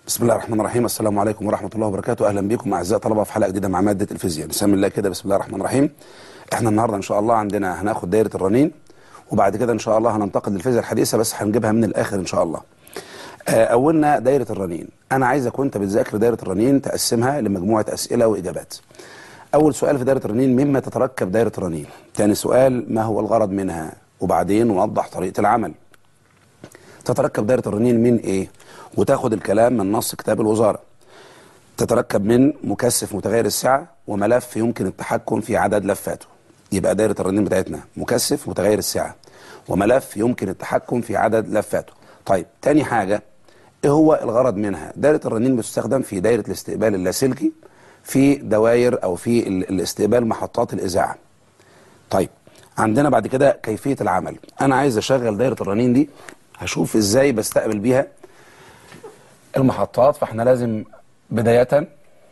بسم الله الرحمن الرحيم السلام عليكم ورحمة الله وبركاته أهلا بكم أعزائي طلبة في حلقة جديدة مع مادة الفيزياء نسمي الله كده بسم الله الرحمن الرحيم احنا النهاردة إن شاء الله عندنا هناخد دايرة الرنين وبعد كده إن شاء الله هننتقل للفيزياء الحديثة بس هنجيبها من الآخر إن شاء الله آه، أولنا دايرة الرنين أنا عايزك وأنت بتذاكر دايرة الرنين تقسمها لمجموعة أسئلة وإجابات أول سؤال في دايرة الرنين مما تتركب دايرة الرنين ثاني سؤال ما هو الغرض منها وبعدين وضح طريقة العمل تتركب دايرة الرنين من ايه وتاخد الكلام من نص كتاب الوزارة تتركب من مكثف متغير السعة وملف يمكن التحكم في عدد لفاته يبقى دايرة الرنين بتاعتنا مكثف متغير السعة وملف يمكن التحكم في عدد لفاته طيب تاني حاجة ايه هو الغرض منها دايرة الرنين بتستخدم في دايرة الاستقبال اللاسلكي في دوائر او في ال- الاستقبال محطات الاذاعة طيب عندنا بعد كده كيفية العمل أنا عايز أشغل دايرة الرنين دي هشوف إزاي بستقبل بيها المحطات فإحنا لازم بداية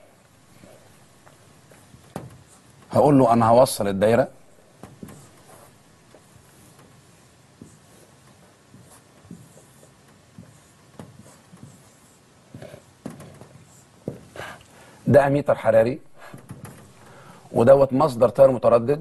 هقول له أنا هوصل الدايرة ده أميتر حراري ودوت مصدر تيار متردد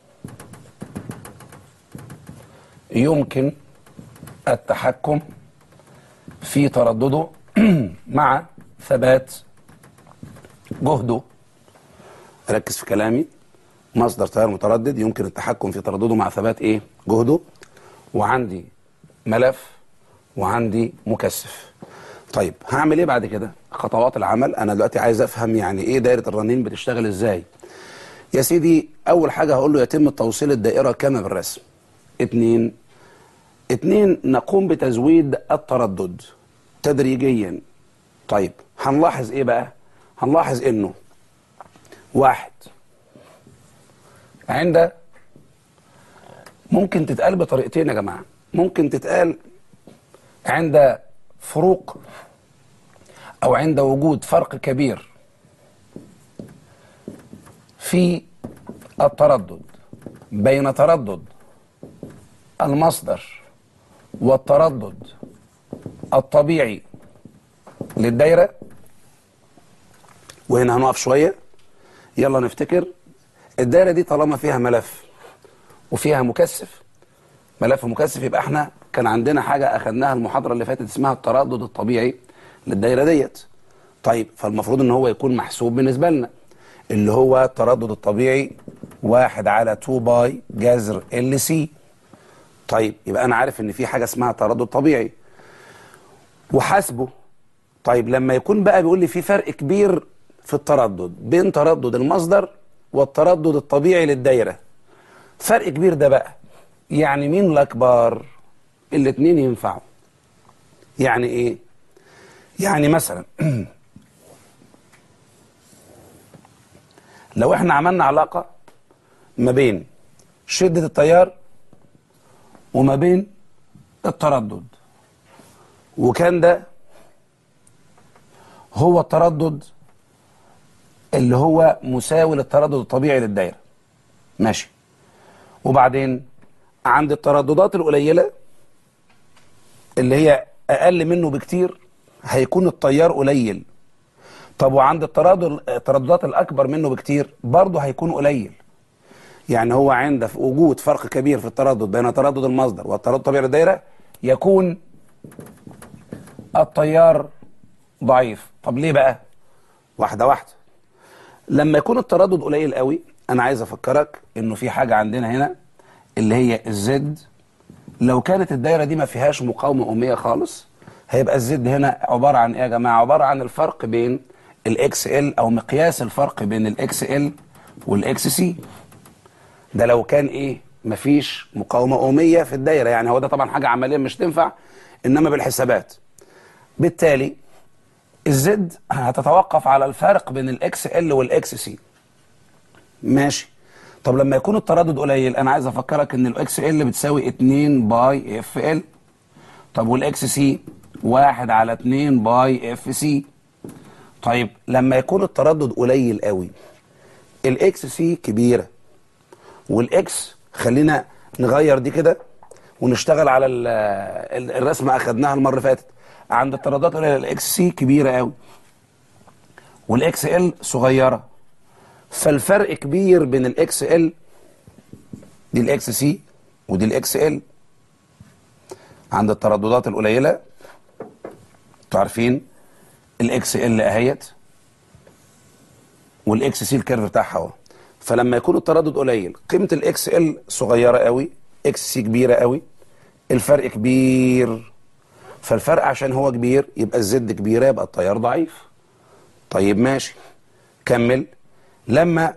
يمكن التحكم في تردده مع ثبات جهده ركز في كلامي مصدر تيار متردد يمكن التحكم في تردده مع ثبات ايه جهده وعندي ملف وعندي مكثف طيب هعمل ايه بعد كده خطوات العمل انا دلوقتي عايز افهم يعني ايه دايره الرنين بتشتغل ازاي يا سيدي اول حاجه هقول له يتم توصيل الدائره كما بالرسم اتنين اتنين نقوم بتزويد التردد تدريجيا طيب هنلاحظ ايه بقى هنلاحظ انه واحد عند ممكن تتقال بطريقتين يا جماعة ممكن تتقال عند فروق او عند وجود فرق كبير في التردد بين تردد المصدر والتردد الطبيعي للدايرة وهنا هنقف شوية يلا نفتكر الدايرة دي طالما فيها ملف وفيها مكثف ملف مكثف يبقى احنا كان عندنا حاجة أخدناها المحاضرة اللي فاتت اسمها التردد الطبيعي للدايرة ديت طيب فالمفروض ان هو يكون محسوب بالنسبة لنا اللي هو التردد الطبيعي واحد على 2 باي جذر ال سي طيب يبقى انا عارف ان في حاجه اسمها تردد طبيعي وحاسبه طيب لما يكون بقى بيقول لي في فرق كبير في التردد بين تردد المصدر والتردد الطبيعي للدايره فرق كبير ده بقى يعني مين الاكبر الاثنين ينفعوا يعني ايه يعني مثلا لو احنا عملنا علاقه ما بين شده التيار وما بين التردد وكان ده هو التردد اللي هو مساوي للتردد الطبيعي للدايره ماشي وبعدين عند الترددات القليله اللي هي اقل منه بكتير هيكون التيار قليل طب وعند التردد الترددات الاكبر منه بكتير برضه هيكون قليل يعني هو عند في وجود فرق كبير في التردد بين تردد المصدر والتردد الطبيعي للدايره يكون التيار ضعيف طب ليه بقى واحده واحده لما يكون التردد قليل قوي انا عايز افكرك انه في حاجه عندنا هنا اللي هي الزد لو كانت الدايره دي ما فيهاش مقاومه اميه خالص هيبقى الزد هنا عباره عن ايه يا جماعه عباره عن الفرق بين الاكس ال او مقياس الفرق بين الاكس ال والاكس سي ده لو كان ايه مفيش مقاومه اوميه في الدايره يعني هو ده طبعا حاجه عمليه مش تنفع انما بالحسابات بالتالي الزد هتتوقف على الفرق بين الاكس ال والاكس سي ماشي طب لما يكون التردد قليل انا عايز افكرك ان الاكس ال بتساوي 2 باي اف ال طب والاكس سي 1 على 2 باي اف سي طيب لما يكون التردد قليل قوي الاكس سي كبيره والاكس خلينا نغير دي كده ونشتغل على ال- ال- الرسمه اخدناها المره اللي فاتت عند الترددات القليله الاكس سي كبيره قوي والاكس ال صغيره فالفرق كبير بين الاكس ال دي الاكس سي ودي الاكس ال عند الترددات القليله انتوا عارفين الاكس ال اهيت والاكس سي الكيرف بتاعها اهو فلما يكون التردد قليل قيمه الاكس ال صغيره قوي اكس سي كبيره قوي الفرق كبير فالفرق عشان هو كبير يبقى الزد كبيره يبقى التيار ضعيف طيب ماشي كمل لما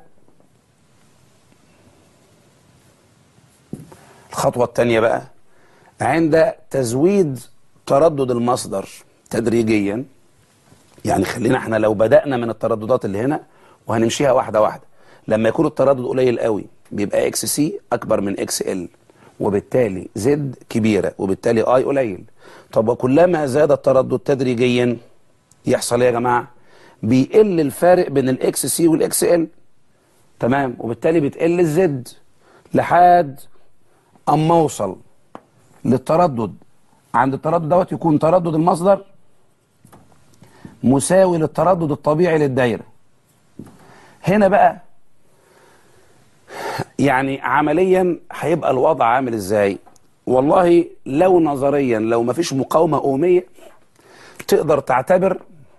الخطوه الثانيه بقى عند تزويد تردد المصدر تدريجيا يعني خلينا احنا لو بدأنا من الترددات اللي هنا وهنمشيها واحدة واحدة لما يكون التردد قليل قوي بيبقى اكس سي اكبر من اكس ال وبالتالي زد كبيرة وبالتالي اي قليل طب وكلما زاد التردد تدريجيا يحصل ايه يا جماعة بيقل الفارق بين الاكس سي والاكس ال تمام وبالتالي بتقل الزد لحد اما اوصل للتردد عند التردد دوت يكون تردد المصدر مساوي للتردد الطبيعي للدايره هنا بقى يعني عمليا هيبقى الوضع عامل ازاي والله لو نظريا لو مفيش مقاومه اوميه تقدر تعتبر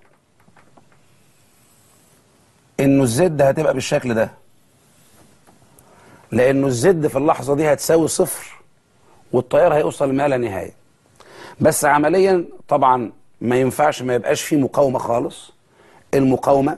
انه الزد هتبقى بالشكل ده لانه الزد في اللحظه دي هتساوي صفر والتيار هيوصل ما لا نهايه بس عمليا طبعا ما ينفعش ما يبقاش فيه مقاومه خالص المقاومه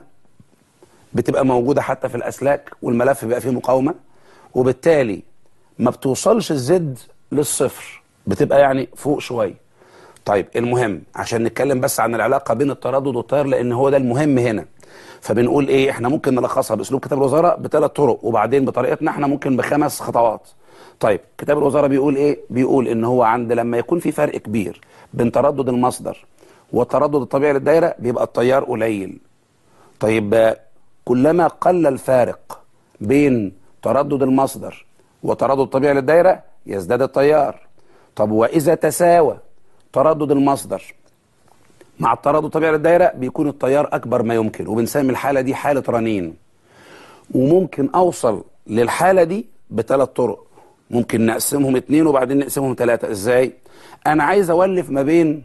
بتبقى موجوده حتى في الاسلاك والملف بيبقى فيه مقاومه وبالتالي ما بتوصلش الزد للصفر بتبقى يعني فوق شويه طيب المهم عشان نتكلم بس عن العلاقه بين التردد والتيار لان هو ده المهم هنا فبنقول ايه احنا ممكن نلخصها باسلوب كتاب الوزاره بثلاث طرق وبعدين بطريقتنا احنا ممكن بخمس خطوات طيب كتاب الوزاره بيقول ايه بيقول ان هو عند لما يكون في فرق كبير بين تردد المصدر والتردد الطبيعي للدايره بيبقى التيار قليل طيب كلما قل الفارق بين تردد المصدر وتردد الطبيعي للدايره يزداد التيار طب واذا تساوى تردد المصدر مع التردد الطبيعي للدايره بيكون التيار اكبر ما يمكن وبنسمي الحاله دي حاله رنين وممكن اوصل للحاله دي بثلاث طرق ممكن نقسمهم اتنين وبعدين نقسمهم ثلاثه ازاي انا عايز اولف ما بين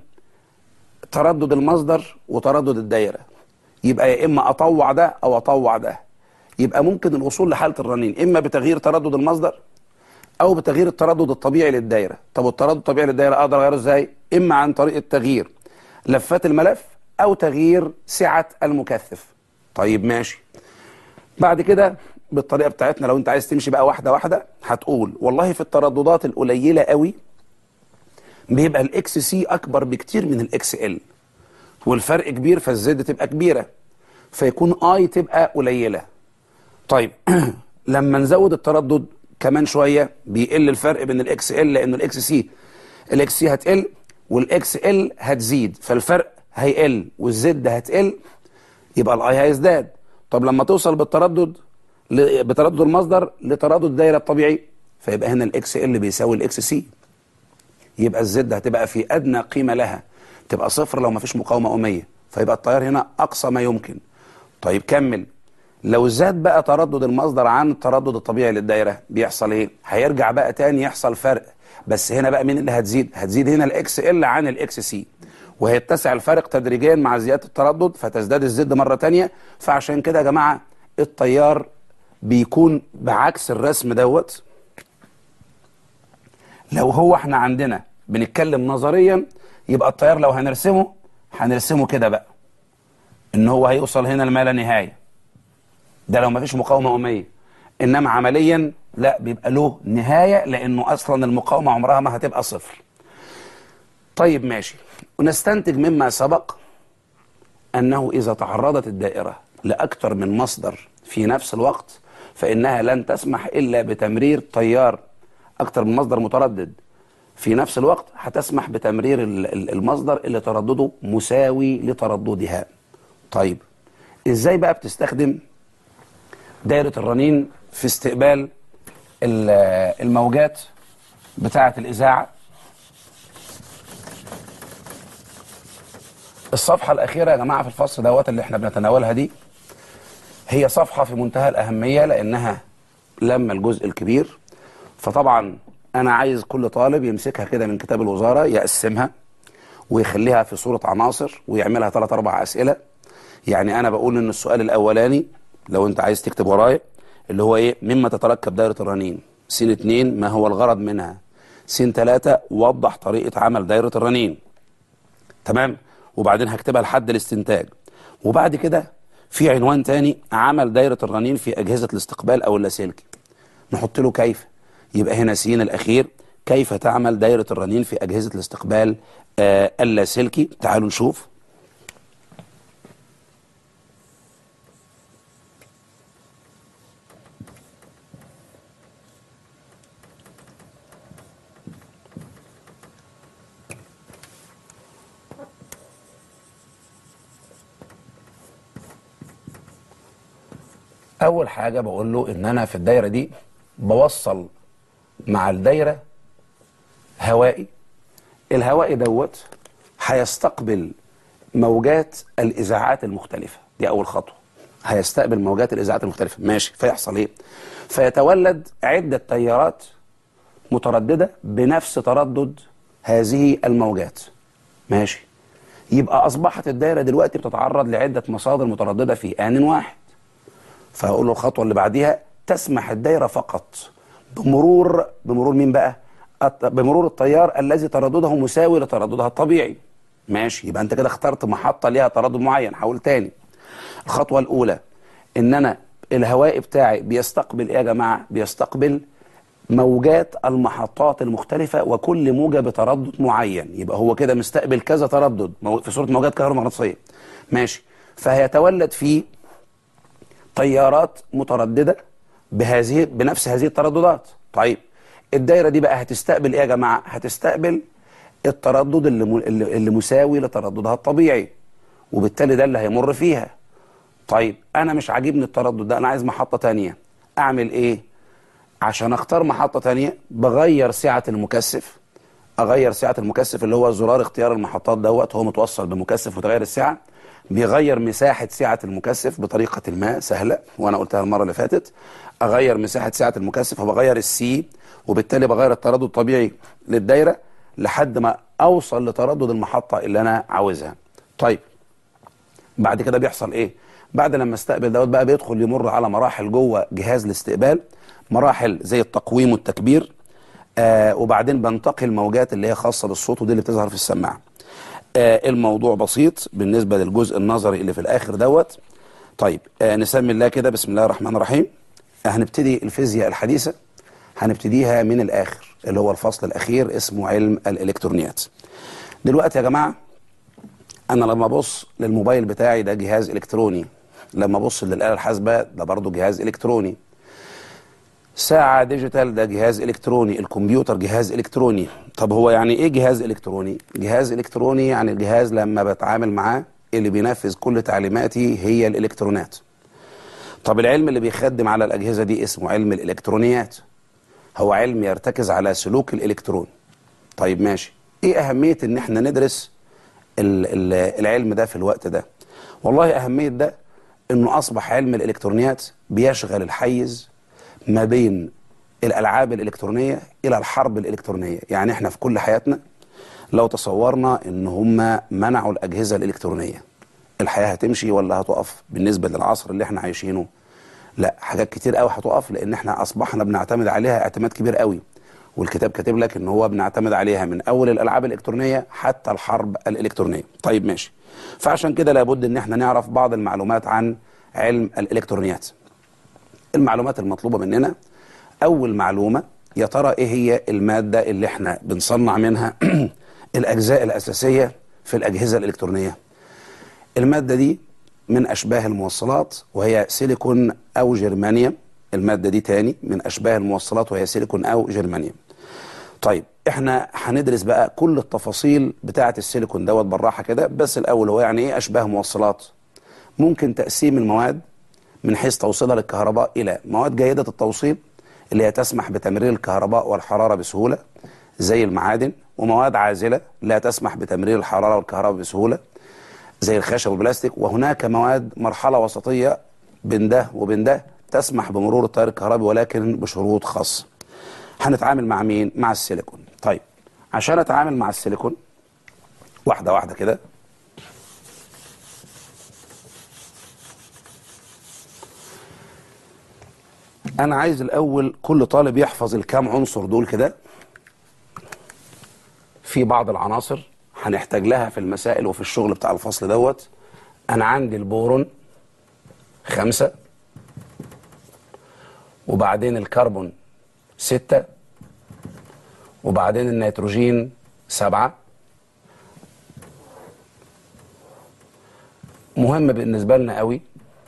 تردد المصدر وتردد الدايره يبقى يا اما اطوع ده او اطوع ده يبقى ممكن الوصول لحاله الرنين اما بتغيير تردد المصدر او بتغيير التردد الطبيعي للدايره طب التردد الطبيعي للدايره اقدر اغيره ازاي اما عن طريق التغيير لفات الملف او تغيير سعه المكثف طيب ماشي بعد كده بالطريقه بتاعتنا لو انت عايز تمشي بقى واحده واحده هتقول والله في الترددات القليله قوي بيبقى الاكس سي اكبر بكتير من الاكس ال والفرق كبير فالزد تبقى كبيره فيكون اي تبقى قليله طيب لما نزود التردد كمان شويه بيقل الفرق بين الاكس ال لانه الاكس سي الاكس سي هتقل والاكس ال هتزيد فالفرق هيقل والزد هتقل يبقى الاي هيزداد طب لما توصل بالتردد ل- بتردد المصدر لتردد الدايره الطبيعي فيبقى هنا الاكس ال بيساوي الاكس سي يبقى الزد هتبقى في ادنى قيمه لها تبقى صفر لو ما فيش مقاومه اوميه فيبقى التيار هنا اقصى ما يمكن طيب كمل لو زاد بقى تردد المصدر عن التردد الطبيعي للدايره بيحصل ايه هيرجع بقى تاني يحصل فرق بس هنا بقى مين اللي هتزيد هتزيد هنا الاكس ال عن الاكس سي وهيتسع الفرق تدريجيا مع زياده التردد فتزداد الزد مره تانية فعشان كده يا جماعه التيار بيكون بعكس الرسم دوت لو هو احنا عندنا بنتكلم نظريا يبقى التيار لو هنرسمه هنرسمه كده بقى ان هو هيوصل هنا لما لا نهايه ده لو ما فيش مقاومه اوميه انما عمليا لا بيبقى له نهايه لانه اصلا المقاومه عمرها ما هتبقى صفر طيب ماشي ونستنتج مما سبق انه اذا تعرضت الدائره لاكثر من مصدر في نفس الوقت فانها لن تسمح الا بتمرير تيار اكثر من مصدر متردد في نفس الوقت هتسمح بتمرير ال- ال- المصدر اللي تردده مساوي لترددها طيب ازاي بقى بتستخدم دايرة الرنين في استقبال ال- الموجات بتاعة الإذاعة الصفحة الأخيرة يا جماعة في الفصل دوت اللي احنا بنتناولها دي هي صفحة في منتهى الأهمية لأنها لما الجزء الكبير فطبعا أنا عايز كل طالب يمسكها كده من كتاب الوزارة يقسمها ويخليها في صورة عناصر ويعملها ثلاث أربع أسئلة يعني أنا بقول إن السؤال الأولاني لو أنت عايز تكتب ورايا اللي هو إيه مما تتركب دائرة الرنين س اتنين ما هو الغرض منها س تلاتة وضح طريقة عمل دائرة الرنين تمام وبعدين هكتبها لحد الاستنتاج وبعد كده في عنوان تاني عمل دايرة الرنين في أجهزة الاستقبال أو اللاسلكي نحط له كيف يبقى هنا سين الأخير كيف تعمل دايرة الرنين في أجهزة الاستقبال آه اللاسلكي تعالوا نشوف اول حاجه بقول له ان انا في الدايره دي بوصل مع الدايره هوائي الهوائي دوت هيستقبل موجات الاذاعات المختلفه دي اول خطوه هيستقبل موجات الاذاعات المختلفه ماشي فيحصل ايه فيتولد عده تيارات متردده بنفس تردد هذه الموجات ماشي يبقى اصبحت الدايره دلوقتي بتتعرض لعده مصادر متردده في ان واحد فهقول له الخطوه اللي بعديها تسمح الدايره فقط بمرور بمرور مين بقى الت- بمرور التيار الذي تردده مساوي لترددها الطبيعي ماشي يبقى انت كده اخترت محطه ليها تردد معين حاول تاني الخطوه الاولى ان انا الهواء بتاعي بيستقبل ايه يا جماعه بيستقبل موجات المحطات المختلفة وكل موجة بتردد معين يبقى هو كده مستقبل كذا تردد مو- في صورة موجات كهرومغناطيسية ماشي فهيتولد فيه تيارات مترددة بهذه بنفس هذه الترددات طيب الدايرة دي بقى هتستقبل ايه يا جماعة هتستقبل التردد اللي, م... اللي اللي مساوي لترددها الطبيعي وبالتالي ده اللي هيمر فيها طيب انا مش عاجبني التردد ده انا عايز محطة تانية اعمل ايه عشان اختار محطة تانية بغير سعة المكثف اغير سعة المكثف اللي هو زرار اختيار المحطات دوت هو متوصل بمكثف متغير السعة بيغير مساحة سعة المكثف بطريقة ما سهلة وانا قلتها المرة اللي فاتت اغير مساحة سعة المكثف وبغير السي وبالتالي بغير التردد الطبيعي للدايرة لحد ما اوصل لتردد المحطة اللي انا عاوزها طيب بعد كده بيحصل ايه بعد لما استقبل دوت بقى بيدخل يمر على مراحل جوه جهاز الاستقبال مراحل زي التقويم والتكبير آه وبعدين بنتقل موجات اللي هي خاصه بالصوت ودي اللي بتظهر في السماعه آه الموضوع بسيط بالنسبه للجزء النظري اللي في الاخر دوت طيب آه نسمي الله كده بسم الله الرحمن الرحيم آه هنبتدي الفيزياء الحديثه هنبتديها من الاخر اللي هو الفصل الاخير اسمه علم الالكترونيات دلوقتي يا جماعه انا لما ابص للموبايل بتاعي ده جهاز الكتروني لما ابص للاله الحاسبه ده برضه جهاز الكتروني ساعة ديجيتال ده جهاز إلكتروني الكمبيوتر جهاز إلكتروني طب هو يعني إيه جهاز إلكتروني؟ جهاز إلكتروني يعني الجهاز لما بتعامل معاه اللي بينفذ كل تعليماتي هي الإلكترونات طب العلم اللي بيخدم على الأجهزة دي اسمه علم الإلكترونيات هو علم يرتكز على سلوك الإلكترون طيب ماشي إيه أهمية إن إحنا ندرس ال- ال- العلم ده في الوقت ده والله أهمية ده إنه أصبح علم الإلكترونيات بيشغل الحيز ما بين الألعاب الإلكترونية إلى الحرب الإلكترونية يعني إحنا في كل حياتنا لو تصورنا إن هم منعوا الأجهزة الإلكترونية الحياة هتمشي ولا هتقف بالنسبة للعصر اللي إحنا عايشينه لا حاجات كتير قوي هتقف لأن إحنا أصبحنا بنعتمد عليها اعتماد كبير قوي والكتاب كاتب لك إن هو بنعتمد عليها من أول الألعاب الإلكترونية حتى الحرب الإلكترونية طيب ماشي فعشان كده لابد إن إحنا نعرف بعض المعلومات عن علم الإلكترونيات المعلومات المطلوبة مننا أول معلومة يا ترى إيه هي المادة اللي إحنا بنصنع منها الأجزاء الأساسية في الأجهزة الإلكترونية المادة دي من أشباه الموصلات وهي سيليكون أو جرمانيوم المادة دي تاني من أشباه الموصلات وهي سيليكون أو جرمانيوم طيب احنا هندرس بقى كل التفاصيل بتاعة السيليكون دوت بالراحة كده بس الأول هو يعني إيه أشباه موصلات ممكن تقسيم المواد من حيث توصيلها للكهرباء إلى مواد جيدة التوصيل اللي هي تسمح بتمرير الكهرباء والحرارة بسهولة زي المعادن ومواد عازلة لا تسمح بتمرير الحرارة والكهرباء بسهولة زي الخشب والبلاستيك وهناك مواد مرحلة وسطية بين ده وبين ده تسمح بمرور التيار الكهربي ولكن بشروط خاصة هنتعامل مع مين؟ مع السيليكون طيب عشان اتعامل مع السيليكون واحدة واحدة كده انا عايز الاول كل طالب يحفظ الكام عنصر دول كده في بعض العناصر هنحتاج لها في المسائل وفي الشغل بتاع الفصل دوت انا عندي البورون خمسة وبعدين الكربون ستة وبعدين النيتروجين سبعة مهم بالنسبة لنا قوي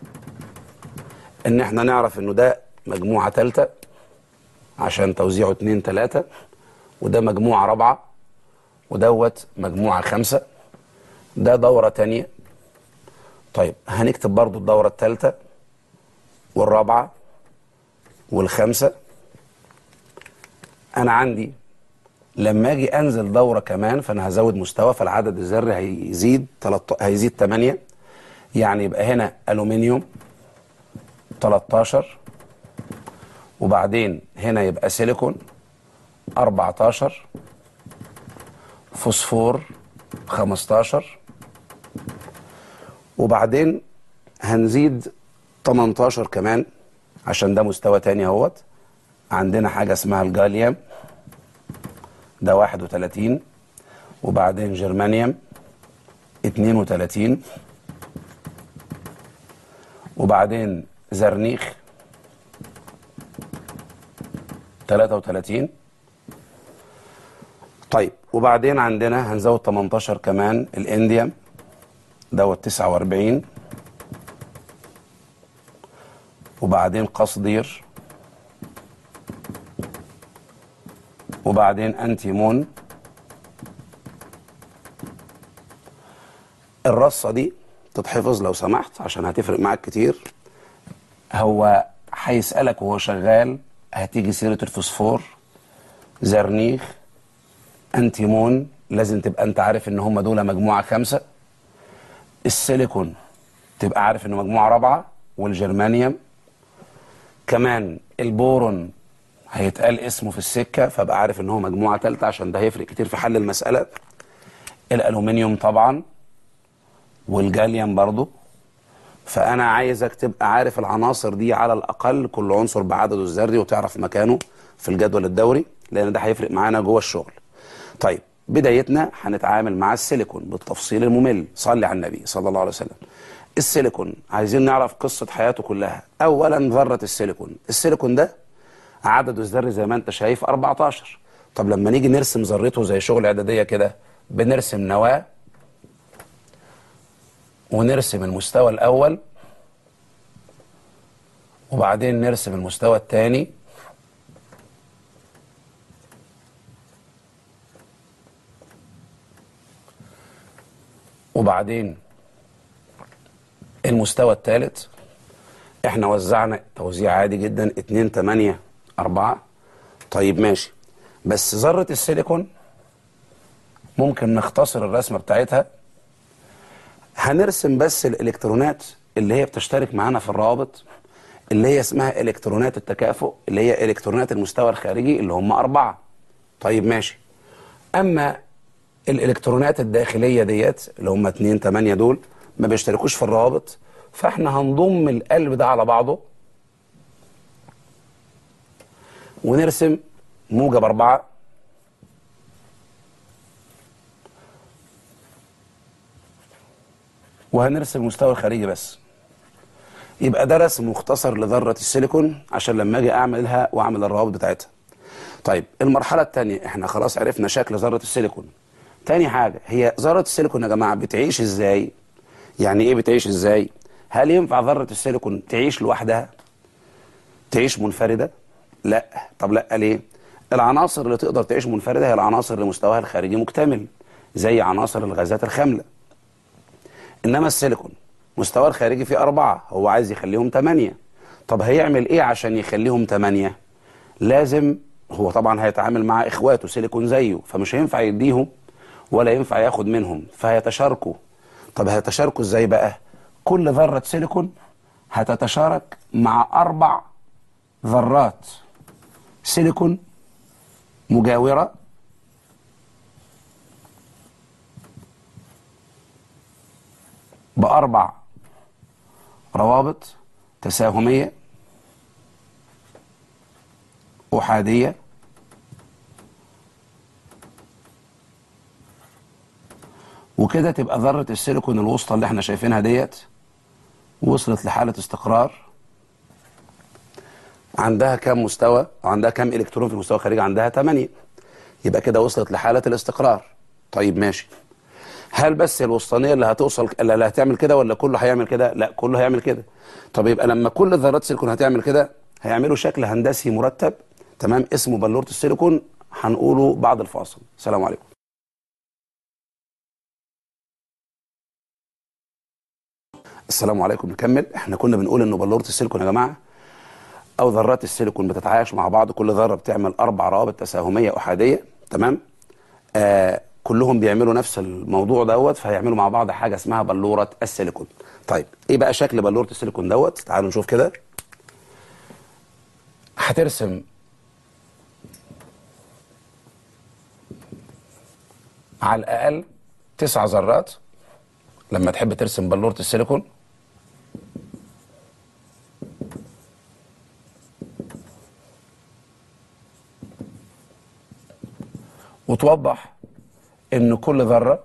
ان احنا نعرف انه ده مجموعة تالتة عشان توزيعه اتنين تلاتة وده مجموعة رابعة ودوت مجموعة خمسة ده دورة تانية طيب هنكتب برضو الدورة التالتة والرابعة والخمسة أنا عندي لما أجي أنزل دورة كمان فأنا هزود مستوى فالعدد الذري هيزيد تلت... هيزيد 8 يعني يبقى هنا ألومنيوم 13 وبعدين هنا يبقى سيليكون 14 فوسفور 15 وبعدين هنزيد 18 كمان عشان ده مستوى تاني اهوت عندنا حاجة اسمها الجاليوم ده 31 وبعدين جرمانيوم 32 وبعدين زرنيخ 33 طيب وبعدين عندنا هنزود 18 كمان الانديوم دوت 49 وبعدين قصدير وبعدين انتيمون الرصه دي تتحفظ لو سمحت عشان هتفرق معاك كتير هو هيسالك وهو شغال هتيجي سيره الفوسفور زرنيخ انتيمون لازم تبقى انت عارف ان هم دول مجموعه خمسه السيليكون تبقى عارف انه مجموعه رابعه والجرمانيوم كمان البورون هيتقال اسمه في السكه فابقى عارف ان هو مجموعه ثالثه عشان ده هيفرق كتير في حل المساله الالومنيوم طبعا والجاليوم برضو فانا عايزك تبقى عارف العناصر دي على الاقل كل عنصر بعدده الذري وتعرف مكانه في الجدول الدوري لان ده هيفرق معانا جوه الشغل طيب بدايتنا هنتعامل مع السيليكون بالتفصيل الممل صلي على النبي صلى الله عليه وسلم السيليكون عايزين نعرف قصة حياته كلها أولا ذرة السيليكون السيليكون ده عدده الذري زي ما أنت شايف 14 طب لما نيجي نرسم ذرته زي شغل إعدادية كده بنرسم نواة ونرسم المستوى الأول وبعدين نرسم المستوى الثاني وبعدين المستوى الثالث احنا وزعنا توزيع عادي جدا 2 8 4 طيب ماشي بس ذرة السيليكون ممكن نختصر الرسمة بتاعتها هنرسم بس الالكترونات اللي هي بتشترك معانا في الروابط اللي هي اسمها الكترونات التكافؤ اللي هي الكترونات المستوى الخارجي اللي هم أربعة طيب ماشي أما الالكترونات الداخليه ديت اللي هم 2 8 دول ما بيشتركوش في الروابط فاحنا هنضم القلب ده على بعضه ونرسم موجب أربعة وهنرسم المستوى الخارجي بس يبقى ده رسم مختصر لذرة السيليكون عشان لما اجي اعملها واعمل الروابط بتاعتها طيب المرحلة الثانية احنا خلاص عرفنا شكل ذرة السيليكون تاني حاجة هي ذرة السيليكون يا جماعة بتعيش ازاي يعني ايه بتعيش ازاي هل ينفع ذرة السيليكون تعيش لوحدها تعيش منفردة لا طب لا ليه العناصر اللي تقدر تعيش منفردة هي العناصر اللي مستواها الخارجي مكتمل زي عناصر الغازات الخاملة انما السيليكون مستواه الخارجي فيه أربعة هو عايز يخليهم تمانية طب هيعمل ايه عشان يخليهم تمانية لازم هو طبعا هيتعامل مع اخواته سيليكون زيه فمش هينفع يديهم ولا ينفع ياخد منهم فهيتشاركوا طب هيتشاركوا ازاي بقى كل ذرة سيليكون هتتشارك مع أربع ذرات سيليكون مجاورة بأربع روابط تساهمية أحادية وكده تبقى ذرة السيليكون الوسطى اللي احنا شايفينها ديت وصلت لحالة استقرار عندها كام مستوى أو عندها كام إلكترون في المستوى الخارجي عندها 8 يبقى كده وصلت لحالة الاستقرار طيب ماشي هل بس الوسطانية اللي هتوصل اللي هتعمل كده ولا كله هيعمل كده لا كله هيعمل كده طب يبقى لما كل ذرات السيليكون هتعمل كده هيعملوا شكل هندسي مرتب تمام اسمه بلورة السيليكون هنقوله بعد الفاصل السلام عليكم السلام عليكم نكمل احنا كنا بنقول انه بلورة السيليكون يا جماعة او ذرات السيليكون بتتعايش مع بعض كل ذرة بتعمل اربع روابط تساهمية احادية تمام آه كلهم بيعملوا نفس الموضوع دوت فهيعملوا مع بعض حاجة اسمها بلورة السيليكون طيب ايه بقى شكل بلورة السيليكون دوت تعالوا نشوف كده هترسم على الاقل تسع ذرات لما تحب ترسم بلورة السيليكون وتوضح ان كل ذرة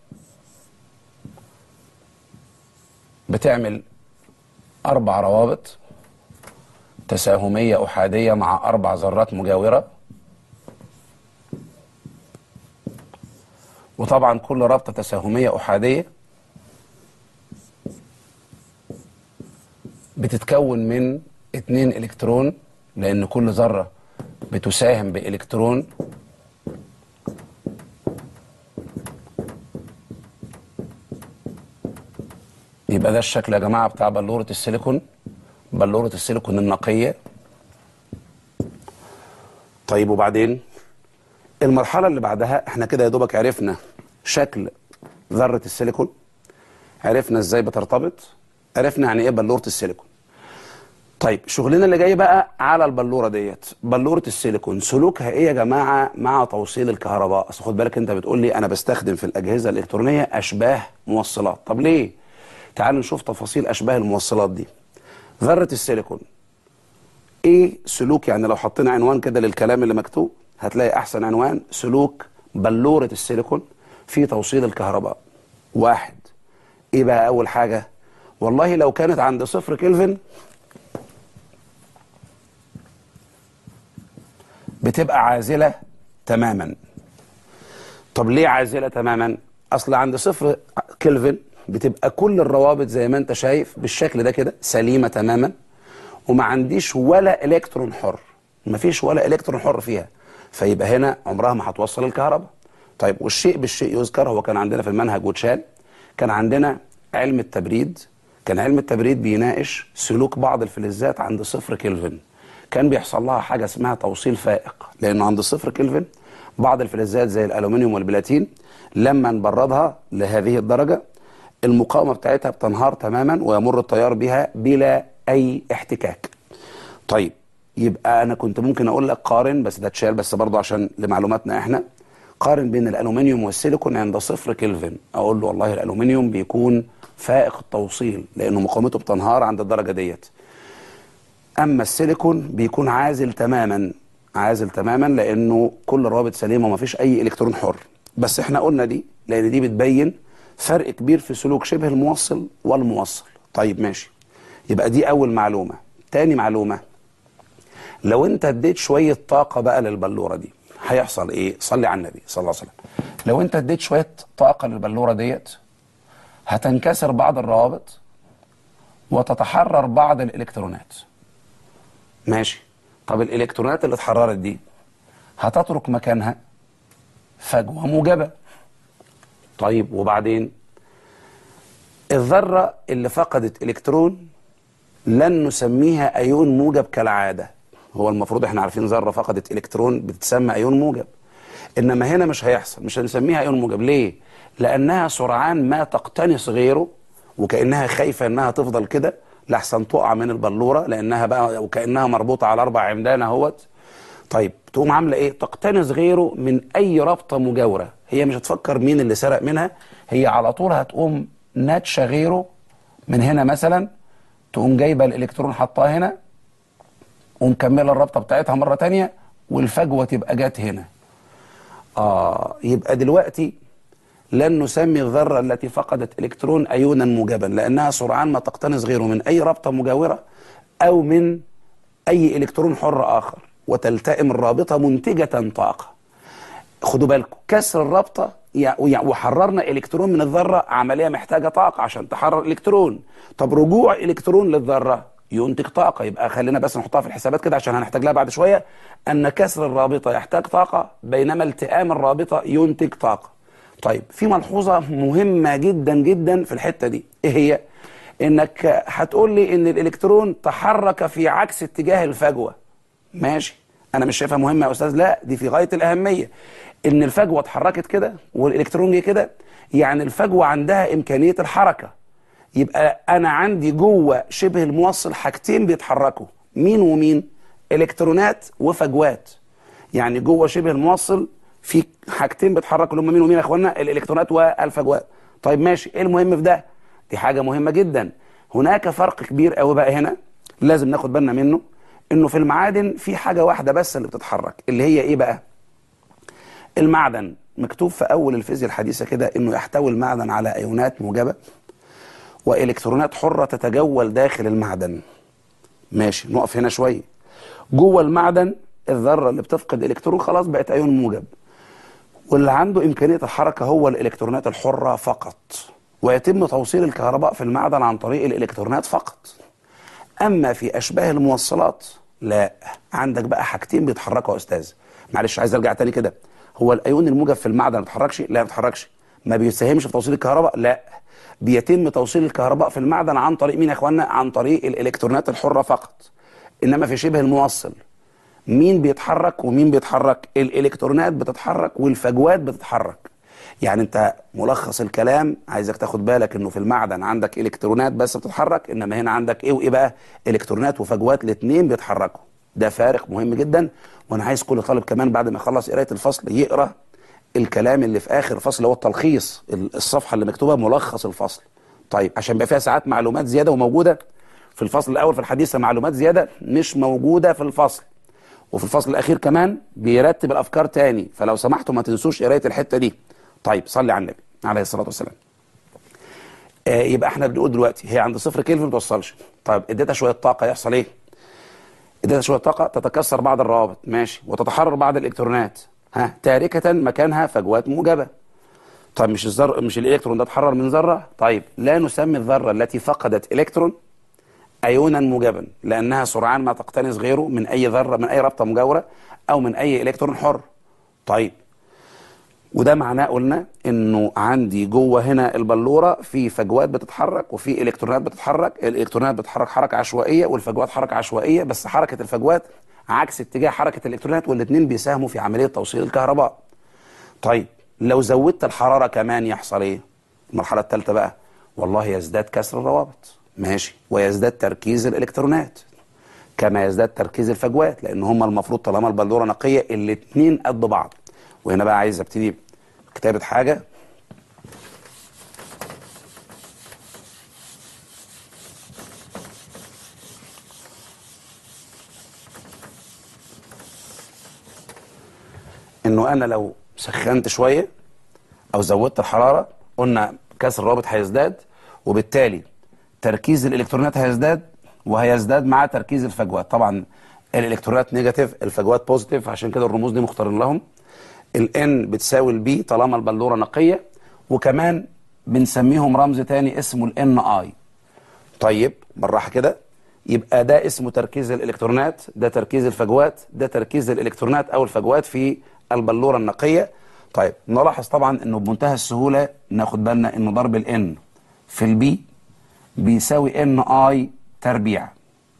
بتعمل اربع روابط تساهمية احادية مع اربع ذرات مجاورة وطبعا كل رابطة تساهمية احادية بتتكون من اتنين الكترون لان كل ذرة بتساهم بالكترون يبقى ده الشكل يا جماعة بتاع بلورة السيليكون بلورة السيليكون النقية طيب وبعدين المرحلة اللي بعدها احنا كده يا دوبك عرفنا شكل ذرة السيليكون عرفنا ازاي بترتبط عرفنا يعني ايه بلورة السيليكون طيب شغلنا اللي جاي بقى على البلورة ديت بلورة السيليكون سلوكها ايه يا جماعة مع توصيل الكهرباء اصل خد بالك انت بتقول لي انا بستخدم في الاجهزة الالكترونية اشباه موصلات طب ليه تعالوا نشوف تفاصيل اشباه الموصلات دي ذرة السيليكون ايه سلوك يعني لو حطينا عنوان كده للكلام اللي مكتوب هتلاقي احسن عنوان سلوك بلورة السيليكون في توصيل الكهرباء واحد ايه بقى اول حاجة والله لو كانت عند صفر كلفن بتبقى عازلة تماما طب ليه عازلة تماما اصل عند صفر كلفن بتبقى كل الروابط زي ما انت شايف بالشكل ده كده سليمة تماما وما عنديش ولا الكترون حر ما فيش ولا الكترون حر فيها فيبقى هنا عمرها ما هتوصل الكهرباء طيب والشيء بالشيء يذكر هو كان عندنا في المنهج وتشال كان عندنا علم التبريد كان علم التبريد بيناقش سلوك بعض الفلزات عند صفر كلفن كان بيحصل لها حاجة اسمها توصيل فائق لأنه عند صفر كلفن بعض الفلزات زي الألومنيوم والبلاتين لما نبردها لهذه الدرجة المقاومة بتاعتها بتنهار تماما ويمر التيار بها بلا أي احتكاك طيب يبقى أنا كنت ممكن أقول لك قارن بس ده اتشال بس برضه عشان لمعلوماتنا إحنا قارن بين الألومنيوم والسيليكون عند صفر كلفن أقول له والله الألومنيوم بيكون فائق التوصيل لأنه مقاومته بتنهار عند الدرجة ديت أما السيليكون بيكون عازل تماما عازل تماما لأنه كل روابط سليمة وما فيش أي إلكترون حر بس إحنا قلنا دي لأن دي بتبين فرق كبير في سلوك شبه الموصل والموصل طيب ماشي يبقى دي أول معلومة تاني معلومة لو أنت اديت شوية طاقة بقى للبلورة دي هيحصل إيه صلي على النبي صلى الله عليه وسلم لو أنت اديت شوية طاقة للبلورة ديت هتنكسر بعض الروابط وتتحرر بعض الإلكترونات ماشي طب الإلكترونات اللي اتحررت دي هتترك مكانها فجوة موجبة طيب وبعدين الذرة اللي فقدت إلكترون لن نسميها أيون موجب كالعادة هو المفروض احنا عارفين ذرة فقدت إلكترون بتتسمى أيون موجب إنما هنا مش هيحصل مش هنسميها أيون موجب ليه؟ لانها سرعان ما تقتنص غيره وكانها خايفه انها تفضل كده لحسن تقع من البلوره لانها بقى وكانها مربوطه على اربع عمدان اهوت طيب تقوم عامله ايه تقتنص غيره من اي رابطه مجاوره هي مش هتفكر مين اللي سرق منها هي على طول هتقوم ناتشه غيره من هنا مثلا تقوم جايبه الالكترون حطاه هنا ومكمله الرابطه بتاعتها مره تانية والفجوه تبقى جت هنا اه يبقى دلوقتي لن نسمي الذره التي فقدت الكترون ايونا موجبا لانها سرعان ما تقتنص غيره من اي رابطه مجاوره او من اي الكترون حر اخر وتلتئم الرابطه منتجه طاقه خدوا بالكم كسر الرابطه يع- ويع- وحررنا الكترون من الذره عمليه محتاجه طاقه عشان تحرر الكترون طب رجوع الكترون للذره ينتج طاقه يبقى خلينا بس نحطها في الحسابات كده عشان هنحتاج لها بعد شويه ان كسر الرابطه يحتاج طاقه بينما التئام الرابطه ينتج طاقه طيب في ملحوظه مهمه جدا جدا في الحته دي ايه هي انك هتقول لي ان الالكترون تحرك في عكس اتجاه الفجوه ماشي انا مش شايفها مهمه يا استاذ لا دي في غايه الاهميه ان الفجوه اتحركت كده والالكترون جه كده يعني الفجوه عندها امكانيه الحركه يبقى انا عندي جوه شبه الموصل حاجتين بيتحركوا مين ومين الكترونات وفجوات يعني جوه شبه الموصل في حاجتين بيتحركوا اللي هم مين ومين يا اخوانا الالكترونات والفجوات طيب ماشي ايه المهم في ده دي حاجه مهمه جدا هناك فرق كبير قوي بقى هنا لازم ناخد بالنا منه انه في المعادن في حاجه واحده بس اللي بتتحرك اللي هي ايه بقى المعدن مكتوب في اول الفيزياء الحديثه كده انه يحتوي المعدن على ايونات موجبه والكترونات حره تتجول داخل المعدن ماشي نقف هنا شويه جوه المعدن الذره اللي بتفقد الكترون خلاص بقت ايون موجب واللي عنده امكانيه الحركه هو الالكترونات الحره فقط ويتم توصيل الكهرباء في المعدن عن طريق الالكترونات فقط اما في اشباه الموصلات لا عندك بقى حاجتين بيتحركوا يا استاذ معلش عايز ارجع تاني كده هو الايون الموجب في المعدن ما بيتحركش لا ما بيتحركش ما بيساهمش في توصيل الكهرباء لا بيتم توصيل الكهرباء في المعدن عن طريق مين يا اخوانا عن طريق الالكترونات الحره فقط انما في شبه الموصل مين بيتحرك ومين بيتحرك الالكترونات بتتحرك والفجوات بتتحرك يعني انت ملخص الكلام عايزك تاخد بالك انه في المعدن عندك الكترونات بس بتتحرك انما هنا عندك ايه وايه بقى الكترونات وفجوات الاثنين بيتحركوا ده فارق مهم جدا وانا عايز كل طالب كمان بعد ما يخلص قرايه الفصل يقرا الكلام اللي في اخر الفصل اللي هو التلخيص الصفحه اللي مكتوبه ملخص الفصل طيب عشان يبقى فيها ساعات معلومات زياده وموجوده في الفصل الاول في الحديثه معلومات زياده مش موجوده في الفصل وفي الفصل الاخير كمان بيرتب الافكار تاني فلو سمحتوا ما تنسوش قرايه الحته دي طيب صلي على النبي عليه الصلاه والسلام آه يبقى احنا بنقول دلوقتي هي عند صفر كيلفن ما توصلش طيب اديتها شويه طاقه يحصل ايه اديتها شويه طاقه تتكسر بعض الروابط ماشي وتتحرر بعض الالكترونات ها تاركه مكانها فجوات موجبه طيب مش الذر مش الالكترون ده اتحرر من ذره طيب لا نسمي الذره التي فقدت الكترون ايونا موجبا لانها سرعان ما تقتنص غيره من اي ذره من اي رابطه مجاوره او من اي الكترون حر طيب وده معناه قلنا انه عندي جوه هنا البلوره في فجوات بتتحرك وفي الكترونات بتتحرك الالكترونات بتتحرك حركه عشوائيه والفجوات حركه عشوائيه بس حركه الفجوات عكس اتجاه حركه الالكترونات والاثنين بيساهموا في عمليه توصيل الكهرباء طيب لو زودت الحراره كمان يحصل ايه المرحله الثالثه بقى والله يزداد كسر الروابط ماشي ويزداد تركيز الالكترونات كما يزداد تركيز الفجوات لان هم المفروض طالما البلوره نقيه الاثنين قد بعض وهنا بقى عايز ابتدي كتابه حاجه انه انا لو سخنت شويه او زودت الحراره قلنا كسر الرابط هيزداد وبالتالي تركيز الالكترونات هيزداد وهيزداد مع تركيز الفجوات طبعا الالكترونات نيجاتيف الفجوات بوزيتيف عشان كده الرموز دي مختارين لهم الان بتساوي البي طالما البلوره نقيه وكمان بنسميهم رمز تاني اسمه الان اي طيب بالراحه كده يبقى ده اسمه تركيز الالكترونات ده تركيز الفجوات ده تركيز الالكترونات او الفجوات في البلوره النقيه طيب نلاحظ طبعا انه بمنتهى السهوله ناخد بالنا انه ضرب الان في البي بيساوي ان اي تربيع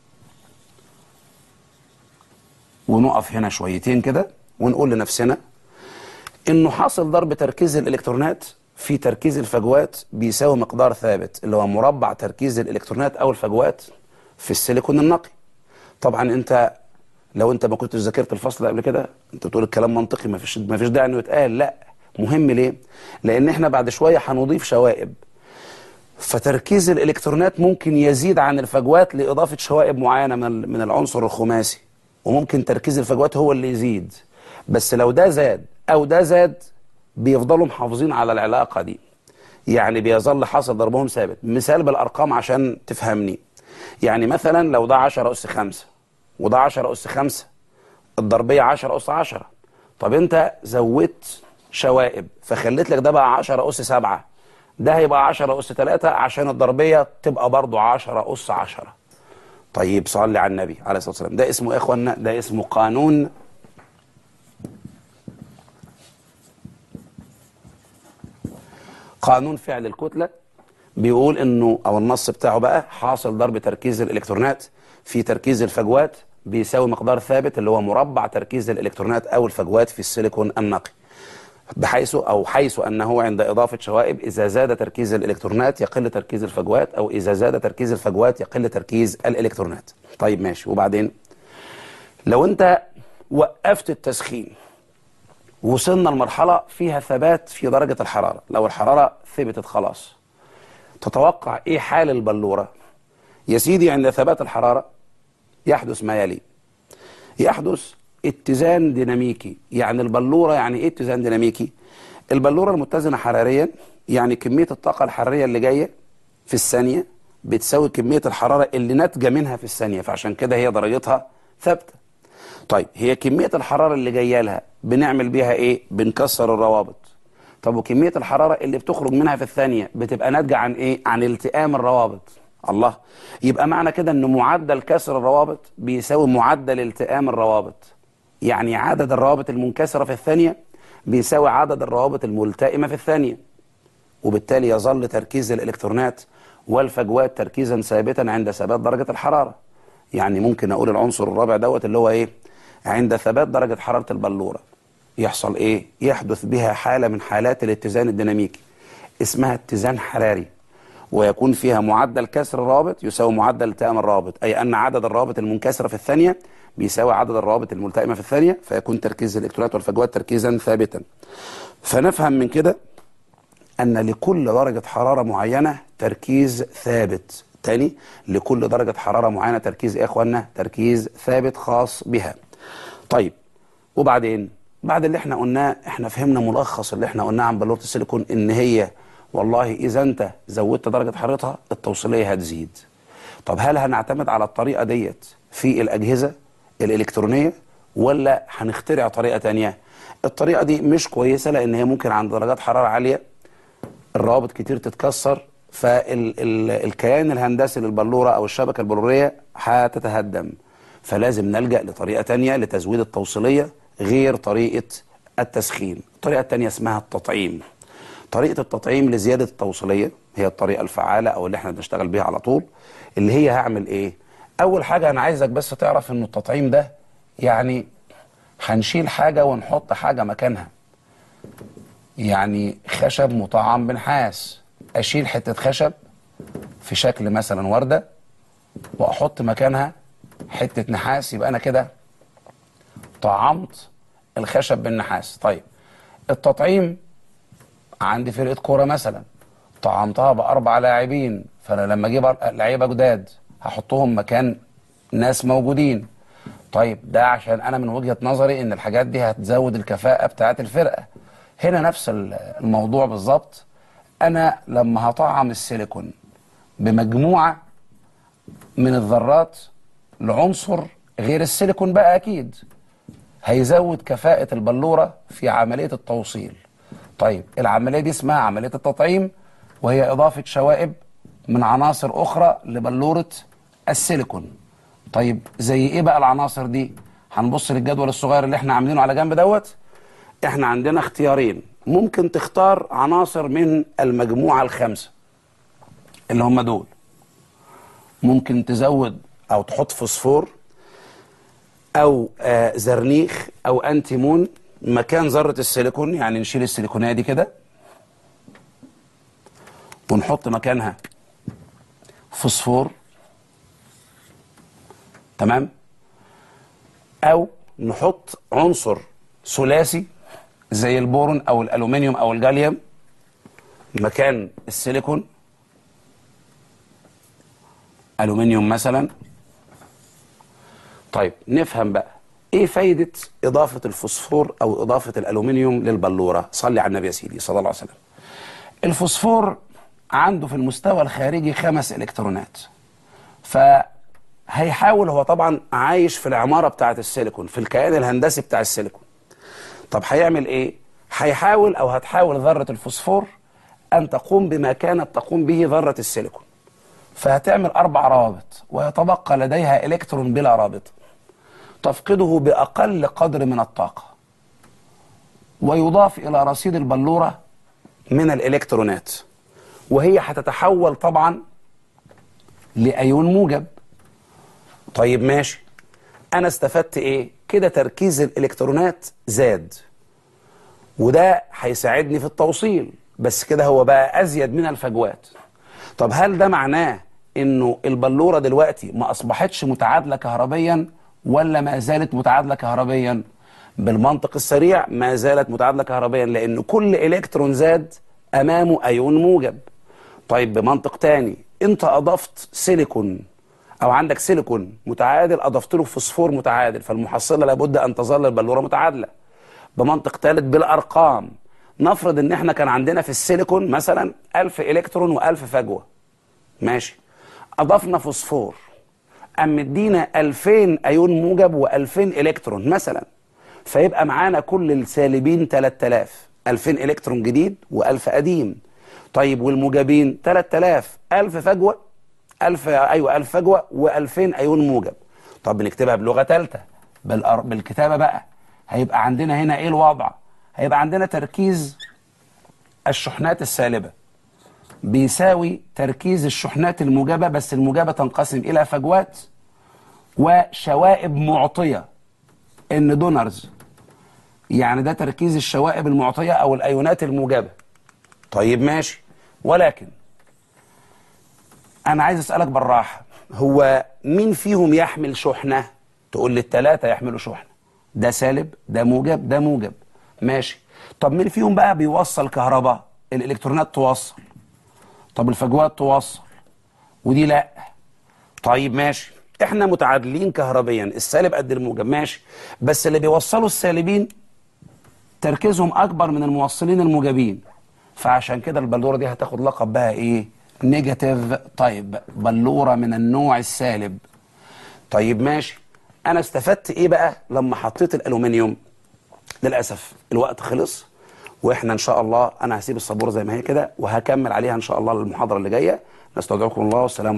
ونقف هنا شويتين كده ونقول لنفسنا انه حاصل ضرب تركيز الالكترونات في تركيز الفجوات بيساوي مقدار ثابت اللي هو مربع تركيز الالكترونات او الفجوات في السيليكون النقي طبعا انت لو انت ما كنتش ذاكرت الفصل ده قبل كده انت بتقول الكلام منطقي ما فيش ما فيش داعي انه يتقال لا مهم ليه لان احنا بعد شويه هنضيف شوائب فتركيز الالكترونات ممكن يزيد عن الفجوات لاضافه شوائب معينه من من العنصر الخماسي وممكن تركيز الفجوات هو اللي يزيد بس لو ده زاد او ده زاد بيفضلوا محافظين على العلاقه دي يعني بيظل حاصل ضربهم ثابت مثال بالارقام عشان تفهمني يعني مثلا لو ده 10 اس 5 وده 10 اس 5 الضربيه 10 اس 10 طب انت زودت شوائب فخليت لك ده بقى 10 اس 7 ده هيبقى 10 اس 3 عشان الضربيه تبقى برضو 10 اس 10 طيب صلي على النبي عليه الصلاه والسلام ده اسمه ايه يا اخوانا ده اسمه قانون قانون فعل الكتله بيقول انه او النص بتاعه بقى حاصل ضرب تركيز الالكترونات في تركيز الفجوات بيساوي مقدار ثابت اللي هو مربع تركيز الالكترونات او الفجوات في السيليكون النقي بحيث او حيث انه عند اضافه شوائب اذا زاد تركيز الالكترونات يقل تركيز الفجوات او اذا زاد تركيز الفجوات يقل تركيز الالكترونات طيب ماشي وبعدين لو انت وقفت التسخين وصلنا لمرحله فيها ثبات في درجه الحراره لو الحراره ثبتت خلاص تتوقع ايه حال البلوره يا سيدي عند ثبات الحراره يحدث ما يلي يحدث اتزان ديناميكي يعني البلوره يعني ايه اتزان ديناميكي البلوره المتزنه حراريا يعني كميه الطاقه الحراريه اللي جايه في الثانيه بتساوي كميه الحراره اللي ناتجه منها في الثانيه فعشان كده هي درجتها ثابته طيب هي كميه الحراره اللي جايه لها بنعمل بيها ايه بنكسر الروابط طب وكميه الحراره اللي بتخرج منها في الثانيه بتبقى ناتجه عن ايه عن التئام الروابط الله يبقى معنى كده ان معدل كسر الروابط بيساوي معدل التئام الروابط يعني عدد الروابط المنكسرة في الثانية بيساوي عدد الروابط الملتئمة في الثانية وبالتالي يظل تركيز الإلكترونات والفجوات تركيزا ثابتا عند ثبات درجة الحرارة يعني ممكن أقول العنصر الرابع دوت اللي هو إيه عند ثبات درجة حرارة البلورة يحصل إيه يحدث بها حالة من حالات الاتزان الديناميكي اسمها اتزان حراري ويكون فيها معدل كسر الرابط يساوي معدل التئام الرابط أي أن عدد الروابط المنكسرة في الثانية بيساوي عدد الروابط الملتئمة في الثانية فيكون تركيز الإلكترونات والفجوات تركيزا ثابتا فنفهم من كده أن لكل درجة حرارة معينة تركيز ثابت تاني لكل درجة حرارة معينة تركيز إيه يا إخوانا تركيز ثابت خاص بها طيب وبعدين بعد اللي احنا قلناه احنا فهمنا ملخص اللي احنا قلناه عن بلورة السيليكون ان هي والله اذا انت زودت درجة حرارتها التوصيلية هتزيد طب هل هنعتمد على الطريقة ديت في الأجهزة الإلكترونية ولا هنخترع طريقة تانية الطريقة دي مش كويسة لأن هي ممكن عند درجات حرارة عالية الروابط كتير تتكسر فالكيان الهندسي للبلورة أو الشبكة البلورية هتتهدم فلازم نلجأ لطريقة تانية لتزويد التوصيلية غير طريقة التسخين الطريقة التانية اسمها التطعيم طريقة التطعيم لزيادة التوصيلية هي الطريقة الفعالة أو اللي احنا بنشتغل بيها على طول اللي هي هعمل إيه أول حاجة أنا عايزك بس تعرف إن التطعيم ده يعني هنشيل حاجة ونحط حاجة مكانها يعني خشب مطعم بنحاس أشيل حتة خشب في شكل مثلا وردة وأحط مكانها حتة نحاس يبقى أنا كده طعمت الخشب بالنحاس طيب التطعيم عندي فرقة كورة مثلا طعمتها بأربع لاعبين فأنا لما أجيب لعيبة جداد هحطهم مكان ناس موجودين طيب ده عشان أنا من وجهة نظري إن الحاجات دي هتزود الكفاءة بتاعة الفرقة هنا نفس الموضوع بالظبط أنا لما هطعم السيليكون بمجموعة من الذرات لعنصر غير السيليكون بقى أكيد هيزود كفاءة البلورة في عملية التوصيل طيب العملية دي اسمها عملية التطعيم وهي إضافة شوائب من عناصر أخرى لبلورة السيليكون طيب زي إيه بقى العناصر دي هنبص للجدول الصغير اللي احنا عاملينه على جنب دوت احنا عندنا اختيارين ممكن تختار عناصر من المجموعة الخمسة اللي هم دول ممكن تزود او تحط فوسفور او آه زرنيخ او انتيمون مكان ذرة السيليكون يعني نشيل السيليكونية دي كده ونحط مكانها فوسفور تمام او نحط عنصر ثلاثي زي البورون او الالومنيوم او الجاليوم مكان السيليكون الومنيوم مثلا طيب نفهم بقى ايه فايدة اضافة الفوسفور او اضافة الالومنيوم للبلورة صلي على النبي يا سيدي صلى الله عليه وسلم الفوسفور عنده في المستوى الخارجي خمس الكترونات فهيحاول هو طبعا عايش في العمارة بتاعة السيليكون في الكيان الهندسي بتاع السيليكون طب هيعمل ايه هيحاول او هتحاول ذرة الفوسفور ان تقوم بما كانت تقوم به ذرة السيليكون فهتعمل اربع روابط ويتبقى لديها الكترون بلا رابط تفقده باقل قدر من الطاقة ويضاف الى رصيد البلورة من الالكترونات وهي هتتحول طبعا لايون موجب طيب ماشي انا استفدت ايه كده تركيز الالكترونات زاد وده هيساعدني في التوصيل بس كده هو بقى ازيد من الفجوات طب هل ده معناه انه البلوره دلوقتي ما اصبحتش متعادله كهربيا ولا ما زالت متعادله كهربيا بالمنطق السريع ما زالت متعادله كهربيا لان كل الكترون زاد امامه ايون موجب طيب بمنطق تاني انت اضفت سيليكون او عندك سيليكون متعادل اضفت له فوسفور متعادل فالمحصله لابد ان تظل البلوره متعادله بمنطق ثالث بالارقام نفرض ان احنا كان عندنا في السيليكون مثلا 1000 الكترون و1000 فجوه ماشي اضفنا فوسفور ام مدينا 2000 ايون موجب و2000 الكترون مثلا فيبقى معانا كل السالبين 3000 2000 الكترون جديد و1000 قديم طيب والموجبين 3000 1000 فجوه 1000 ايوه 1000 فجوه و2000 ايون موجب طب بنكتبها بلغه ثالثه بالأر... بالكتابه بقى هيبقى عندنا هنا ايه الوضع هيبقى عندنا تركيز الشحنات السالبه بيساوي تركيز الشحنات الموجبه بس الموجبه تنقسم الى فجوات وشوائب معطيه ان دونرز يعني ده تركيز الشوائب المعطيه او الايونات الموجبه طيب ماشي ولكن انا عايز اسالك بالراحه هو مين فيهم يحمل شحنه تقول لي الثلاثه يحملوا شحنه ده سالب ده موجب ده موجب ماشي طب مين فيهم بقى بيوصل كهرباء الالكترونات توصل طب الفجوات توصل ودي لا طيب ماشي احنا متعادلين كهربيا السالب قد الموجب ماشي بس اللي بيوصلوا السالبين تركيزهم اكبر من الموصلين الموجبين فعشان كده البلوره دي هتاخد لقب بها ايه نيجاتيف تايب بلوره من النوع السالب طيب ماشي انا استفدت ايه بقى لما حطيت الالومنيوم للاسف الوقت خلص واحنا ان شاء الله انا هسيب السبوره زي ما هي كده وهكمل عليها ان شاء الله المحاضره اللي جايه نستودعكم الله والسلام